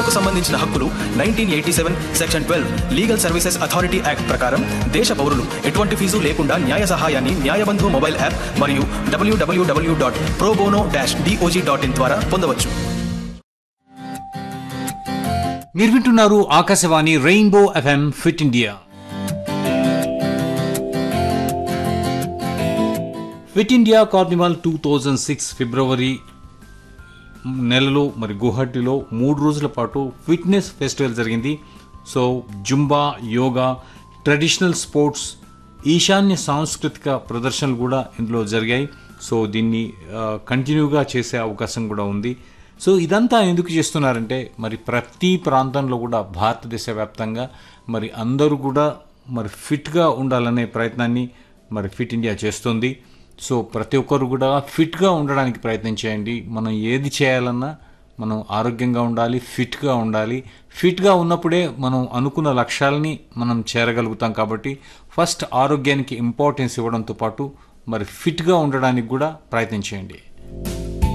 సేవలకు సంబంధించిన హక్కులు nineteen eighty seven section twelve legal services authority act ప్రకారం దేశ పౌరులు ఎటువంటి ఫీజు లేకుండా న్యాయ సహాయాన్ని న్యాయబంధు మొబైల్ యాప్ మరియు డబ్ల్యూడబ్ల్యూడబ్ల్యూ dot probono dash DOJ dot in ద్వారా పొందవచ్చు మీరు వింటున్నారు Akashvani rainbow FM fit India fit India carnival two thousand six ఫిబ్రవరి నెలలో మరి గువాహటిలో మూడు రోజుల పాటు ఫిట్నెస్ ఫెస్టివల్ జరిగింది so zumba yoga traditional sports ఈశాన్య సాంస్కృతిక ప్రదర్శనలు కూడా ఇందులో జరిగాయి సో దీన్ని ఆ, కంటిన్యూగా చేసే అవకాశం కూడా ఉంది సో ఇదంతా ఎందుకు చేస్తున్నారంటే మరి ప్రతి ప్రాంతంలో కూడా భారతదేశ వ్యాప్తంగా మరి అందరూ కూడా మరి ఫిట్గా ఉండాలనే ప్రయత్నాన్ని మరి ఫిట్ ఇండియా చేస్తుంది సో ప్రతి ఒక్కరు కూడా ఫిట్గా ఉండడానికి ప్రయత్నం చేయండి మనం ఏది చేయాలన్నా మనం ఆరోగ్యంగా ఉండాలి ఫిట్గా ఉండాలి ఫిట్గా ఉన్నప్పుడే మనం అనుకున్న లక్ష్యాలని మనం చేరగలుగుతాం కాబట్టి ఫస్ట్ ఆరోగ్యానికి ఇంపార్టెన్స్ ఇవ్వడంతో పాటు మరి ఫిట్గా ఉండడానికి కూడా ప్రయత్నం చేయండి